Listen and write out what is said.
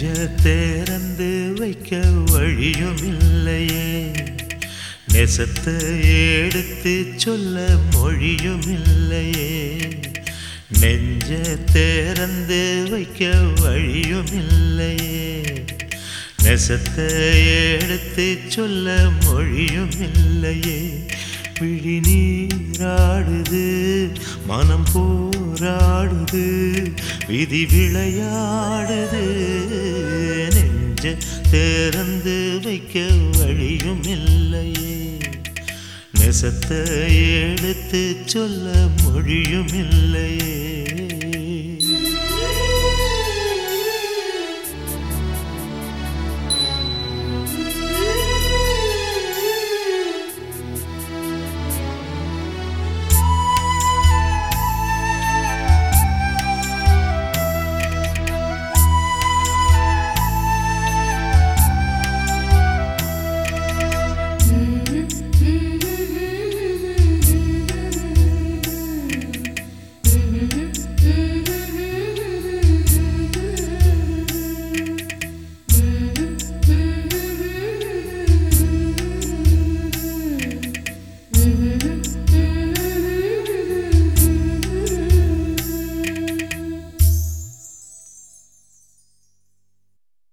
திறந்து வைக்க வழியும் இல்லையே நெசத்தை எடுத்து சொல்ல மொழியும் இல்லையே நெஞ்ச திறந்து வைக்க வழியும் இல்லையே நெசத்தை எடுத்து சொல்ல மொழியும் இல்லையே விழி நீராடுது மனம் போராடுது விதி விளையாடுது நெஞ்ச திறந்து வைக்க வழியும் இல்லையே நெசத்தை எடுத்து சொல்ல மொழியும் இல்லையே